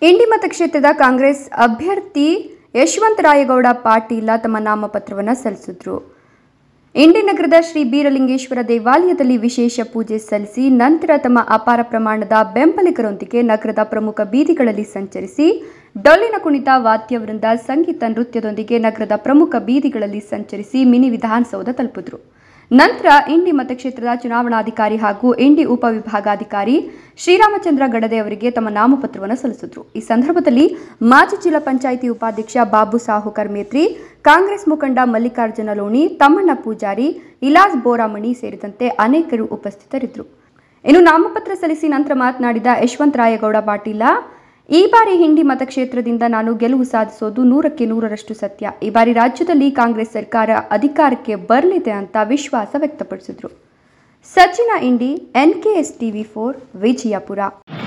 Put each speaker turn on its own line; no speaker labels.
ಇಂಡಿ ಮತಕ್ಷೇತ್ರದ ಕಾಂಗ್ರೆಸ್ ಅಭ್ಯರ್ಥಿ ಯಶವಂತರಾಯಗೌಡ ಪಾಟೀಲ ತಮ್ಮ ನಾಮಪತ್ರವನ್ನು ಸಲ್ಲಿಸಿದ್ರು ಇಂಡಿ ನಗರದ ಶ್ರೀ ಬೀರಲಿಂಗೇಶ್ವರ ದೇವಾಲಯದಲ್ಲಿ ವಿಶೇಷ ಪೂಜೆ ಸಲ್ಲಿಸಿ ನಂತರ ತಮ್ಮ ಅಪಾರ ಪ್ರಮಾಣದ ಬೆಂಬಲಿಗರೊಂದಿಗೆ ನಗರದ ಪ್ರಮುಖ ಬೀದಿಗಳಲ್ಲಿ ಸಂಚರಿಸಿ ಡೊಳ್ಳಿನ ಕುಣಿತ ವಾದ್ಯವೃಂದ ಸಂಗೀತ ನೃತ್ಯದೊಂದಿಗೆ ನಗರದ ಪ್ರಮುಖ ಬೀದಿಗಳಲ್ಲಿ ಸಂಚರಿಸಿ ಮಿನಿ ವಿಧಾನಸೌಧ ತಲುಪಿದ್ರು ನಂತರ ಇಂಡಿ ಮತಕ್ಷೇತ್ರದ ಚುನಾವಣಾಧಿಕಾರಿ ಹಾಗೂ ಇಂಡಿ ಉಪವಿಭಾಗಾಧಿಕಾರಿ ಶ್ರೀರಾಮಚಂದ್ರ ಗಡದೆ ಅವರಿಗೆ ತಮ್ಮ ನಾಮಪತ್ರವನ್ನು ಸಲ್ಲಿಸಿದ್ರು ಈ ಸಂದರ್ಭದಲ್ಲಿ ಮಾಜಿ ಜಿಲ್ಲಾ ಪಂಚಾಯಿತಿ ಉಪಾಧ್ಯಕ್ಷ ಬಾಬು ಸಾಹುಕರ್ ಮೇತ್ರಿ ಕಾಂಗ್ರೆಸ್ ಮುಖಂಡ ಮಲ್ಲಿಕಾರ್ಜುನ ಲೋಣಿ ತಮ್ಮಣ್ಣ ಪೂಜಾರಿ ಇಲಾಸ್ ಬೋರಾಮಣಿ ಸೇರಿದಂತೆ ಅನೇಕರು ಉಪಸ್ಥಿತರಿದ್ದರು ಇನ್ನು ನಾಮಪತ್ರ ಸಲ್ಲಿಸಿ ನಂತರ ಮಾತನಾಡಿದ ಯಶವಂತರಾಯಗೌಡ ಪಾಟೀಲ ಈ ಬಾರಿ ಹಿಂಡಿ ಮತಕ್ಷೇತ್ರದಿಂದ ನಾನು ಗೆಲುವು ಸಾಧಿಸೋದು ನೂರಕ್ಕೆ ನೂರರಷ್ಟು ಸತ್ಯ ಈ ಬಾರಿ ರಾಜ್ಯದಲ್ಲಿ ಕಾಂಗ್ರೆಸ್ ಸರ್ಕಾರ ಅಧಿಕಾರಕ್ಕೆ ಬರಲಿದೆ ಅಂತ ವಿಶ್ವಾಸ ವ್ಯಕ್ತಪಡಿಸಿದ್ರು Sachin Indi NKS TV four Vijayapura